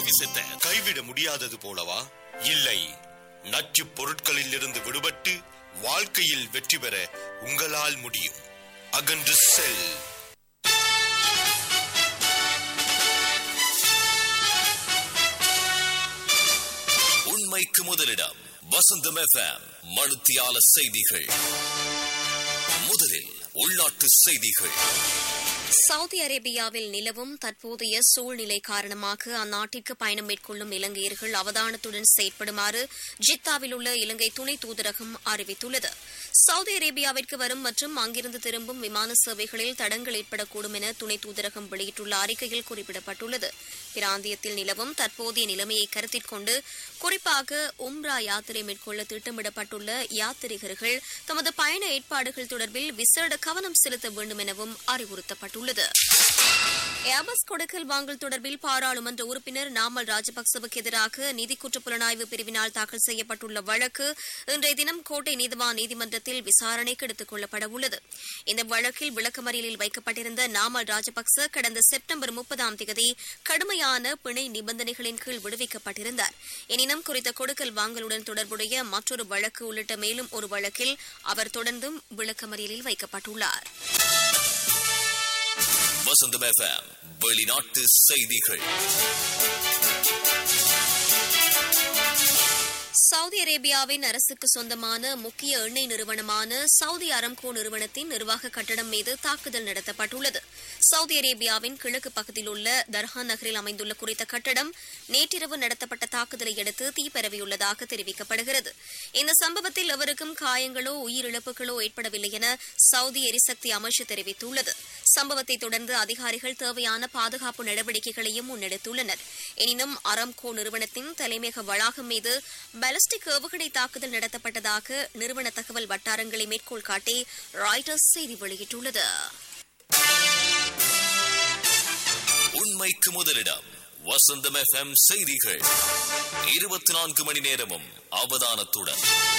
விசத்த கைவிட முடியாதது போலவா இல்லை நச்சுப் பொருட்களில் இருந்து விடுபட்டு வாழ்க்கையில் வெற்றி பெற உங்களால் முடியும் அகன்று செல் உண்மைக்கு முதலிடம் வசந்தம் எஃப்எம் மனுத்தியால செய்திகள் முதலில் உள்நாட்டு செய்திகள் சவுதி அரேபியாவில் நிலவும் தற்போதைய சூழ்நிலை காரணமாக அந்நாட்டிற்கு பயணம் மேற்கொள்ளும் இலங்கையர்கள் அவதானத்துடன் செயற்படுமாறு ஜித்தாவில் உள்ள இலங்கை துணை தூதரகம் அறிவித்துள்ளது சவுதி அரேபியாவிற்கு வரும் மற்றும் அங்கிருந்து திரும்பும் விமான சேவைகளில் தடங்கள் ஏற்படக்கூடும் என துணை தூதரகம் வெளியிட்டுள்ள அறிக்கையில் குறிப்பிடப்பட்டுள்ளது பிராந்தியத்தில் நிலவும் தற்போதைய நிலைமையை கருத்தில் கொண்டு குறிப்பாக உம்ரா யாத்திரை மேற்கொள்ள திட்டமிடப்பட்டுள்ள யாத்ரீகர்கள் தமது பயண ஏற்பாடுகள் தொடர்பில் விசேட கவனம் செலுத்த வேண்டும் எனவும் அறிவுறுத்தப்பட்டுள்ளது ஏபஸ் கொடுக்கல் வாங்கல் தொடர்பில் பாராளுமன்ற உறுப்பினர் நாமல் ராஜபக்சவுக்கு எதிராக நிதி குற்ற புலனாய்வு பிரிவினால் தாக்கல் செய்யப்பட்டுள்ள வழக்கு இன்றைய தினம் கோட்டை நீதிவான் நீதிமன்றத்தில் விசாரணைக்கு எடுத்துக் கொள்ளப்பட உள்ளது இந்த வழக்கில் விளக்கமறியலில் வைக்கப்பட்டிருந்த நாமல் ராஜபக்ச கடந்த செப்டம்பர் முப்பதாம் தேதி கடுமையான பிணை நிபந்தனைகளின் கீழ் விடுவிக்கப்பட்டிருந்தார் எனினும் குறித்த கொடுக்கல் வாங்கலுடன் தொடர்புடைய மற்றொரு வழக்கு உள்ளிட்ட மேலும் ஒரு வழக்கில் அவர் தொடர்ந்தும் விளக்கமறியலில் வைக்கப்பட்டுள்ளார் வசந்தம் எஃப்எம் வெளிநாட்டு செய்திகள் சவுதி அரேபியாவின் அரசுக்கு சொந்தமான முக்கிய எண்ணெய் நிறுவனமான சவுதி அரம்கோ நிறுவனத்தின் நிர்வாக கட்டடம் மீது தாக்குதல் நடத்தப்பட்டுள்ளது சவுதி அரேபியாவின் கிழக்கு பகுதியில் உள்ள தர்ஹான் நகரில் அமைந்துள்ள குறித்த கட்டடம் நேற்றிரவு நடத்தப்பட்ட தாக்குதலை அடுத்து தீ பரவியுள்ளதாக தெரிவிக்கப்படுகிறது இந்த சம்பவத்தில் எவருக்கும் காயங்களோ உயிரிழப்புகளோ ஏற்படவில்லை என சவுதி எரிசக்தி அமைச்சு தெரிவித்துள்ளது சம்பவத்தை தொடர்ந்து அதிகாரிகள் தேவையான பாதுகாப்பு நடவடிக்கைகளையும் முன்னெடுத்துள்ளனர் எனினும் அரம்கோ நிறுவனத்தின் தலைமையக வளாகம் மீது பாலிஸ்டிக் ஏவுகணை தாக்குதல் நடத்தப்பட்டதாக நிறுவன தகவல் வட்டாரங்களை மேற்கோள் காட்டி ராய்டர்ஸ் செய்தி வெளியிட்டுள்ளது உண்மைக்கு முதலிடம் வசந்தம் எஃப்எம் செய்திகள் இருபத்தி நான்கு மணி நேரமும் அவதானத்துடன்